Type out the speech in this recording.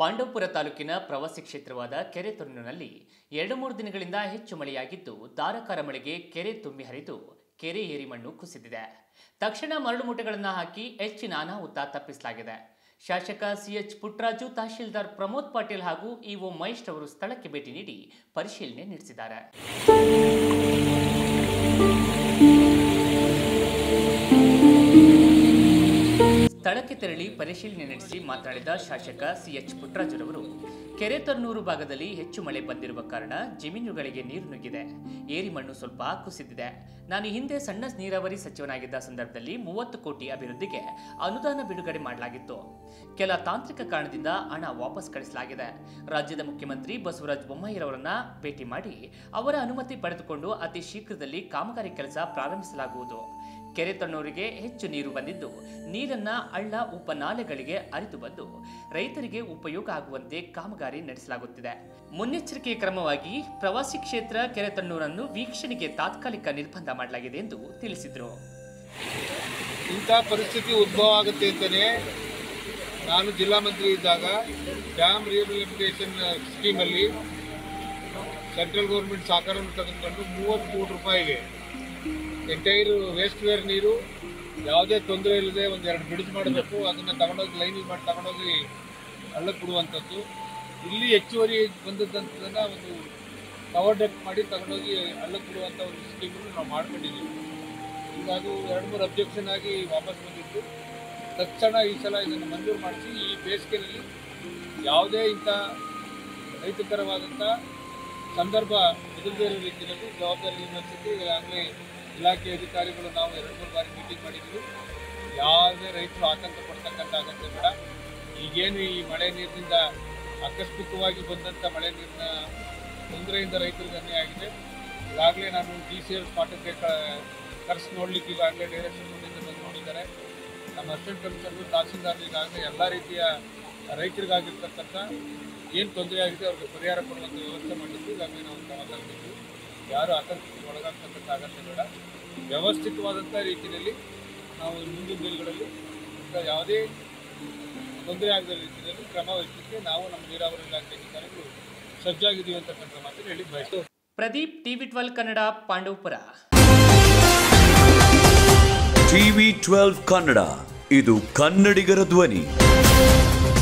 ಪಾಂಡವಪುರ ತಾಲೂಕಿನ ಪ್ರವಾಸಿ ಕ್ಷೇತ್ರವಾದ ಕೆರೆ ತೊನ್ನೂರಿನಲ್ಲಿ ಎರಡು ಮೂರು ದಿನಗಳಿಂದ ಹೆಚ್ಚು ಮಳೆಯಾಗಿದ್ದು ಧಾರಾಕಾರ ಮಳೆಗೆ ಕೆರೆ ತುಂಬಿ ಹರಿದು ಕೆರೆ ಏರಿ ಮಣ್ಣು ಕುಸಿದಿದೆ ತಕ್ಷಣ ಮರಳು ಮೂಟೆಗಳನ್ನು ಹಾಕಿ ಹೆಚ್ಚಿನ ಅನಾಹುತ ತಪ್ಪಿಸಲಾಗಿದೆ ಶಾಸಕ ಸಿಎಚ್ ಪುಟ್ಟರಾಜು ತಹಶೀಲ್ದಾರ್ ಪ್ರಮೋದ್ ಪಾಟೀಲ್ ಹಾಗೂ ಇಒ ಮಹೇಶ್ ಅವರು ಸ್ಥಳಕ್ಕೆ ಭೇಟಿ ನೀಡಿ ಪರಿಶೀಲನೆ ನಡೆಸಿದ್ದಾರೆ ಸ್ಥಳಕ್ಕೆ ತೆರಳಿ ಪರಿಶೀಲನೆ ನಡೆಸಿ ಮಾತನಾಡಿದ ಶಾಸಕ ಸಿಎಚ್ ಪುಟ್ಟರಾಜುರವರು ಕೆರೆ ತನ್ನೂರು ಭಾಗದಲ್ಲಿ ಹೆಚ್ಚು ಮಳೆ ಬಂದಿರುವ ಕಾರಣ ಜಮೀನುಗಳಿಗೆ ನೀರು ನುಗ್ಗಿದೆ ಏರಿ ಮಣ್ಣು ಸ್ವಲ್ಪ ಕುಸಿದಿದೆ ನಾನು ಹಿಂದೆ ಸಣ್ಣ ನೀರಾವರಿ ಸಚಿವನಾಗಿದ್ದ ಸಂದರ್ಭದಲ್ಲಿ ಮೂವತ್ತು ಕೋಟಿ ಅಭಿವೃದ್ಧಿಗೆ ಅನುದಾನ ಬಿಡುಗಡೆ ಮಾಡಲಾಗಿತ್ತು ಕೆಲ ತಾಂತ್ರಿಕ ಕಾರಣದಿಂದ ಹಣ ವಾಪಸ್ ಕಳಿಸಲಾಗಿದೆ ರಾಜ್ಯದ ಮುಖ್ಯಮಂತ್ರಿ ಬಸವರಾಜ ಬೊಮ್ಮಾಯಿರವರನ್ನ ಭೇಟಿ ಮಾಡಿ ಅವರ ಅನುಮತಿ ಪಡೆದುಕೊಂಡು ಅತಿ ಶೀಘ್ರದಲ್ಲಿ ಕಾಮಗಾರಿ ಕೆಲಸ ಪ್ರಾರಂಭಿಸಲಾಗುವುದು ಕೆರೆ ತಣ್ಣೂರಿಗೆ ಹೆಚ್ಚು ನೀರು ಬಂದಿದ್ದು ನೀರನ್ನ ಹಳ್ಳ ಉಪನಾಲೆಗಳಿಗೆ ಹರಿದು ಬಂದು ರೈತರಿಗೆ ಉಪಯೋಗ ಆಗುವಂತೆ ಕಾಮಗಾರಿ ನಡೆಸಲಾಗುತ್ತಿದೆ ಮುನ್ನೆಚ್ಚರಿಕೆ ಕ್ರಮವಾಗಿ ಪ್ರವಾಸಿ ಕ್ಷೇತ್ರ ಕೆರೆ ತಣ್ಣೂರನ್ನು ವೀಕ್ಷಣೆಗೆ ತಾತ್ಕಾಲಿಕ ನಿರ್ಬಂಧ ಮಾಡಲಾಗಿದೆ ಎಂದು ತಿಳಿಸಿದರು ಇಂಥ ಪರಿಸ್ಥಿತಿ ಉದ್ಭವ ಆಗುತ್ತೆ ಅಂತಲೇ ನಾನು ಜಿಲ್ಲಾ ಮಂತ್ರಿ ಇದ್ದಾಗ ಡ್ಯಾಮ್ ರಿಹಬಿಲಿಟೇಷನ್ ಸ್ಕೀಮಲ್ಲಿ ಸೆಂಟ್ರಲ್ ಗೌರ್ಮೆಂಟ್ ಸಹಕಾರವನ್ನು ತೆಗೆದುಕೊಂಡು ಮೂವತ್ತು ಕೋಟಿ ರೂಪಾಯಿಗೆ ಎಂಟೈರ್ ವೇಸ್ಟ್ ವೇರ್ ನೀರು ಯಾವುದೇ ತೊಂದರೆ ಇಲ್ಲದೆ ಒಂದು ಎರಡು ಬ್ರಿಡ್ಜ್ ಮಾಡಬೇಕು ಅದನ್ನು ತಗೊಂಡೋಗಿ ಲೈನಿಗೆ ಮಾಡಿ ತಗೊಂಡೋಗಿ ಹಳ್ಳಕ್ಕೆ ಬಿಡುವಂಥದ್ದು ಇಲ್ಲಿ ಹೆಚ್ಚುವರಿ ಬಂದದ್ದಂಥದ್ದನ್ನು ಒಂದು ಕವರ್ ಡೆಕ್ ಮಾಡಿ ತಗೊಂಡೋಗಿ ಹಳ್ಳಕ್ಕೆ ಬಿಡುವಂಥ ಒಂದು ಸ್ಕೀಮನ್ನು ನಾವು ಮಾಡ್ಕೊಂಡಿದ್ದೀವಿ ಈಗ ಅದು ಎರಡು ಮೂರು ಅಬ್ಜೆಕ್ಷನ್ ಆಗಿ ವಾಪಸ್ ಬಂದಿತ್ತು ತಕ್ಷಣ ಈ ಸಲ ಇದನ್ನು ಮಂಜೂರು ಮಾಡಿಸಿ ಈ ಬೇಸಿಗೆಯಲ್ಲಿ ಯಾವುದೇ ಇಂಥ ರೈತಕರವಾದಂಥ ಸಂದರ್ಭ ಎದುರದೇ ಇರೋ ರೀತಿಯಲ್ಲಿ ಜವಾಬ್ದಾರಿ ನಿರ್ವಹಿಸಿದ್ದು ಈಗಾಗಲೇ ಇಲಾಖೆ ಅಧಿಕಾರಿಗಳು ನಾವು ಎರಡು ಮೂರು ಬಾರಿ ಮೀಟಿಂಗ್ ಮಾಡಿದ್ವಿ ಯಾವುದೇ ರೈತರು ಆತಂಕ ಪಡ್ತಕ್ಕಂಥ ಅಗತ್ಯ ಬೇಡ ಈಗೇನು ಈ ಮಳೆ ನೀರಿನಿಂದ ಆಕಸ್ಮಿಕವಾಗಿ ಬಂದಂಥ ಮಳೆ ನೀರಿನ ತೊಂದರೆಯಿಂದ ರೈತರಿಗೆ ಅನ್ಯಾಯ ಆಗಿದೆ ಈಗಾಗಲೇ ನಾನು ಡಿ ಸಿ ಎಲ್ ಸ್ಪಾಟಕ್ಕೆ ಕರೆಸಿ ನೋಡ್ಲಿಕ್ಕೆ ಈಗಾಗಲೇ ಡೈರೆಕ್ಷನ್ ಕೊಟ್ಟಿದ್ದು ಬಂದು ನೋಡಿದ್ದಾರೆ ನಮ್ಮ ಅಸಿಸ್ಟೆಂಟ್ ಕಮಿಷನರ್ ತಹಸೀಲ್ದಾರ್ ಈಗಾಗಲೇ ಎಲ್ಲ ರೀತಿಯ ರೈತರಿಗಾಗಿರ್ತಕ್ಕಂಥ ಏನು ತೊಂದರೆ ಆಗಿದೆ ಅವ್ರಿಗೆ ಪರಿಹಾರ ಕೊಡುವಂಥ ವ್ಯವಸ್ಥೆ ಮಾಡಿದ್ದು ಈಗಾಗಲೇ ನಾವು ಕ್ರಮ ತಗೊಂಡಿದ್ವಿ ಯಾರು ಆತಂಕಕ್ಕೆ ಒಳಗಾಗ್ತಕ್ಕಂಥ ಅಗತ್ಯ ಬೇಡ ವ್ಯವಸ್ಥಿತವಾದಂಥ ರೀತಿಯಲ್ಲಿ ನಾವು ಮುಂದಿನ ದಿನಗಳಲ್ಲಿ ಇಂಥ ಯಾವುದೇ ತೊಂದರೆ ಆಗದ ರೀತಿಯಲ್ಲಿ ಕ್ರಮ ವಹಿಸಲಿಕ್ಕೆ ನಾವು ನಮ್ಮ ನೀರಾವರಿ ಇಲಾಖೆ ಅಧಿಕಾರಿಗಳು ಸಜ್ಜಾಗಿದ್ದೀವಿ ಅಂತಕ್ಕಂಥ ಮಾತನ್ನು ಹೇಳಿ ಬಯಸ್ತೇವೆ Pradeep TV twelve Kannada Pandavapura TV twelve Kannada ಇದು ಕನ್ನಡಿಗರ ಧ್ವನಿ